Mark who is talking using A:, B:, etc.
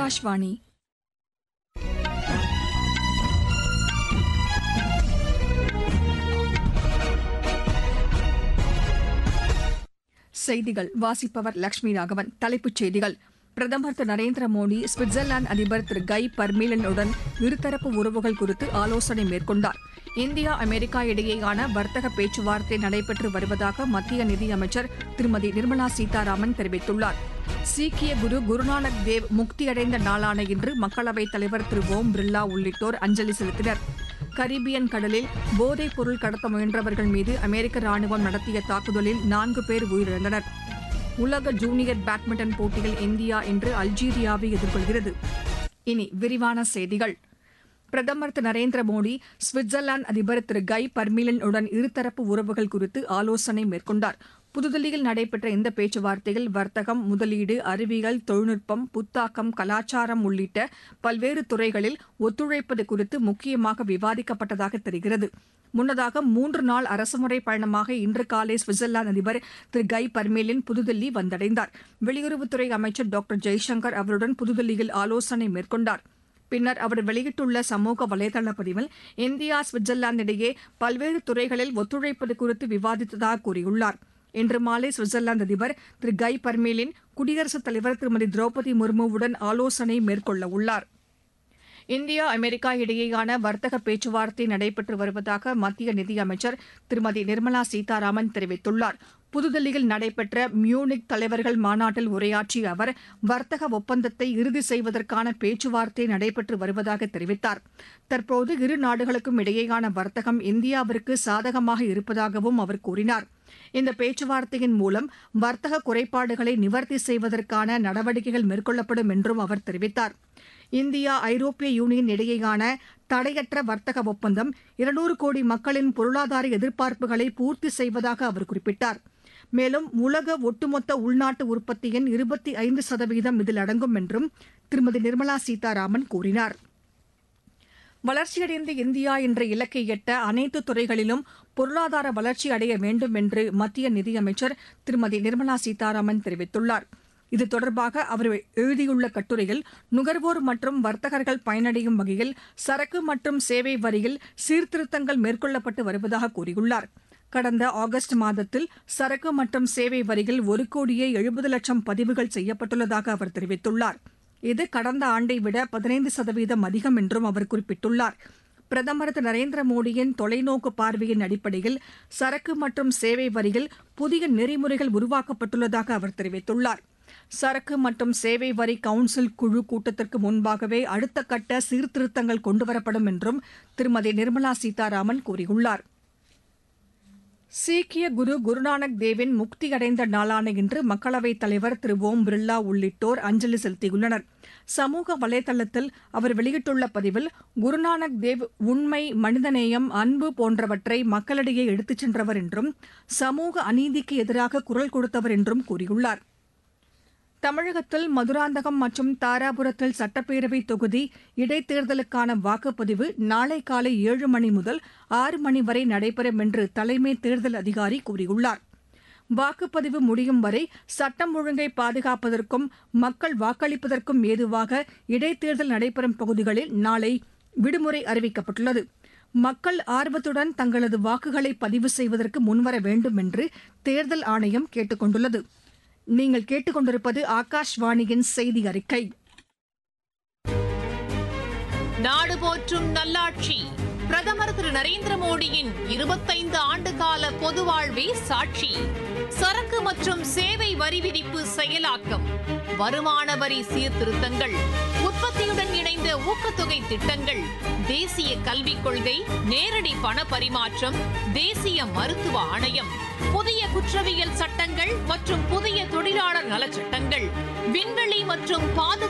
A: ஆகாஷ்வாணி செய்திகள் வாசிப்பவர் லட்சுமி ராகவன் தலைப்புச் செய்திகள் பிரதமர் திரு நரேந்திர மோடி சுவிட்சர்லாந்து அதிபர் திரு கை பர்மிலனுடன் இருதரப்பு உறவுகள் குறித்து ஆலோசனை மேற்கொண்டார் இந்தியா அமெரிக்கா இடையேயான வர்த்தக பேச்சுவார்த்தை நடைபெற்று வருவதாக மத்திய நிதியமைச்சர் திருமதி நிர்மலா சீதாராமன் தெரிவித்துள்ளார் சீக்கிய குரு குருநானக் தேவ் முக்தியடைந்த நாளான இன்று மக்களவைத் தலைவர் திரு ஓம் பிர்லா உள்ளிட்டோர் அஞ்சலி செலுத்தினர் கரீபியன் கடலில் போதைப் பொருள் கடத்த முயன்றவர்கள் மீது அமெரிக்க ராணுவம் நடத்திய தாக்குதலில் நான்கு பேர் உயிரிழந்தனர் உலக ஜூனியர் பேட்மிண்டன் போட்டியில் இந்தியா இன்று அல்ஜீரியாவை எதிர்கொள்கிறது இனி விரிவான செய்திகள் பிரதமர் திரு நரேந்திர மோடி சுவிட்சர்லாந்து அதிபர் திரு கை பர்மிலன் உடன் இருதரப்பு உறவுகள் குறித்து ஆலோசனை மேற்கொண்டார் புதுதில்லியில் நடைபெற்ற இந்த பேச்சுவார்த்தையில் வர்த்தகம் முதலீடு அறிவியல் தொழில்நுட்பம் புத்தாக்கம் கலாச்சாரம் உள்ளிட்ட பல்வேறு துறைகளில் ஒத்துழைப்பது குறித்து முக்கியமாக விவாதிக்கப்பட்டதாக தெரிகிறது முன்னதாக மூன்று நாள் அரசுமுறை பயணமாக இன்று காலை சுவிட்சர்லாந்து அதிபர் திரு கை பர்மேலின் புதுதில்லி வந்தடைந்தார் வெளியுறவுத்துறை அமைச்சர் டாக்டர் ஜெய்சங்கர் அவருடன் புதுதில்லியில் ஆலோசனை மேற்கொண்டார் பின்னர் அவர் வெளியிட்டுள்ள சமூக வலைதள பதிவில் இந்தியா சுவிட்சர்லாந்து இடையே பல்வேறு துறைகளில் ஒத்துழைப்பது குறித்து விவாதித்ததாக கூறியுள்ளார் இன்று மாலை சுவிட்சர்லாந்து அதிபர் திரு கை பர்மேலின் குடியரசுத் தலைவர் திருமதி திரௌபதி முர்முவுடன் ஆலோசனை மேற்கொள்ள உள்ளார் இந்தியா அமெரிக்கா இடையேயான வர்த்தக பேச்சுவார்த்தை நடைபெற்று வருவதாக மத்திய நிதியமைச்சர் திருமதி நிர்மலா சீதாராமன் தெரிவித்துள்ளார் புதுதில்லியில் நடைபெற்ற மியூனிக் தலைவர்கள் மாநாட்டில் உரையாற்றிய அவர் வர்த்தக ஒப்பந்தத்தை இறுதி செய்வதற்கான பேச்சுவார்த்தை நடைபெற்று வருவதாக தெரிவித்தார் தற்போது இரு நாடுகளுக்கும் இடையேயான வர்த்தகம் இந்தியாவிற்கு சாதகமாக இருப்பதாகவும் அவர் கூறினார் இந்த பேச்சுவார்த்தையின் மூலம் வர்த்தக குறைபாடுகளை நிவர்த்தி செய்வதற்கான நடவடிக்கைகள் மேற்கொள்ளப்படும் என்றும் அவர் தெரிவித்தார் இந்தியா ஐரோப்பிய யூனியன் இடையேயான தடையற்ற வர்த்தக ஒப்பந்தம் இருநூறு கோடி மக்களின் பொருளாதார எதிர்பார்ப்புகளை பூர்த்தி செய்வதாக அவர் குறிப்பிட்டார் மேலும் உலக ஒட்டுமொத்த உள்நாட்டு உற்பத்தியின் இருபத்தி ஐந்து சதவீதம் இதில் அடங்கும் என்றும் திருமதி நிர்மலா சீதாராமன் கூறினார் வளர்ச்சியடைந்த இந்தியா என்ற இலக்கை எட்ட அனைத்து துறைகளிலும் பொருளாதார வளர்ச்சி அடைய வேண்டும் என்று மத்திய நிதியமைச்சர் திருமதி நிர்மலா சீதாராமன் தெரிவித்துள்ளார் இது தொடர்பாக அவர் எழுதியுள்ள கட்டுரையில் நுகர்வோர் மற்றும் வர்த்தகர்கள் பயனடையும் வகையில் சரக்கு மற்றும் சேவை வரியில் சீர்திருத்தங்கள் மேற்கொள்ளப்பட்டு வருவதாக கூறியுள்ளார் கடந்த ஆகஸ்ட் மாதத்தில் சரக்கு மற்றும் சேவை வரியில் ஒரு கோடியே எழுபது லட்சம் பதிவுகள் செய்யப்பட்டுள்ளதாக அவர் தெரிவித்துள்ளார் இது கடந்த ஆண்டை விட பதினைந்து சதவீதம் அதிகம் என்றும் அவர் குறிப்பிட்டுள்ளார் பிரதமர் திரு நரேந்திர மோடியின் தொலைநோக்கு பார்வையின் அடிப்படையில் சரக்கு மற்றும் சேவை வரியில் புதிய நெறிமுறைகள் உருவாக்கப்பட்டுள்ளதாக அவர் தெரிவித்துள்ளார் சரக்கு மற்றும் சேவை வரி கவுன்சில் குழு கூட்டத்திற்கு முன்பாகவே அடுத்த கட்ட சீர்திருத்தங்கள் கொண்டுவரப்படும் என்றும் திருமதி நிர்மலா சீதாராமன் கூறியுள்ளார் சீக்கிய குரு குருநானக் தேவின் முக்தியடைந்த நாளான இன்று மக்களவைத் தலைவர் திரு ஓம் பிர்லா உள்ளிட்டோர் அஞ்சலி செலுத்தியுள்ளனர் சமூக வலைதளத்தில் அவர் வெளியிட்டுள்ள பதிவில் குருநானக் தேவ் உண்மை மனிதநேயம் அன்பு போன்றவற்றை மக்களிடையே எடுத்துச் சென்றவர் என்றும் சமூக அநீதிக்கு எதிராக குரல் கொடுத்தவர் என்றும் கூறியுள்ளார் தமிழகத்தில் மதுராந்தகம் மற்றும் தாராபுரத்தில் சட்டப்பேரவை தொகுதி இடைத்தேர்தலுக்கான வாக்குப்பதிவு நாளை காலை ஏழு மணி முதல் ஆறு மணி வரை நடைபெறும் என்று தலைமை தேர்தல் அதிகாரி கூறியுள்ளார் வாக்குப்பதிவு முடியும் வரை சட்டம் ஒழுங்கை பாதுகாப்பதற்கும் மக்கள் வாக்களிப்பதற்கும் ஏதுவாக இடைத்தேர்தல் நடைபெறும் பகுதிகளில் நாளை விடுமுறை அறிவிக்கப்பட்டுள்ளது மக்கள் ஆர்வத்துடன் தங்களது வாக்குகளை பதிவு செய்வதற்கு முன்வர வேண்டும் என்று தேர்தல் ஆணையம் கேட்டுக் கொண்டுள்ளது நீங்கள் கேட்டுக்கொண்டிருப்பது ஆகாஷ்வாணியின் செய்தி அறிக்கை
B: நாடு போற்றும் நல்லாட்சி பிரதமர் திரு நரேந்திர மோடியின் இருபத்தைந்து ஆண்டு கால பொது வாழ்வே சாட்சி சரக்கு மற்றும் சேவை வரி விதிப்பு செயலாக்கம் வருமான வரி சீர்திருத்தங்கள் உற்பத்தியுடன் இணைந்த ஊக்கத்தொகை திட்டங்கள் தேசிய கல்விக் கொள்கை நேரடி பண பரிமாற்றம் தேசிய மருத்துவ ஆணையம் புதிய குற்றவியல் சட்டங்கள் மற்றும் புதிய தொழிலாளர் நலச்சட்டங்கள் விண்வெளி மற்றும் பாதுகாப்பு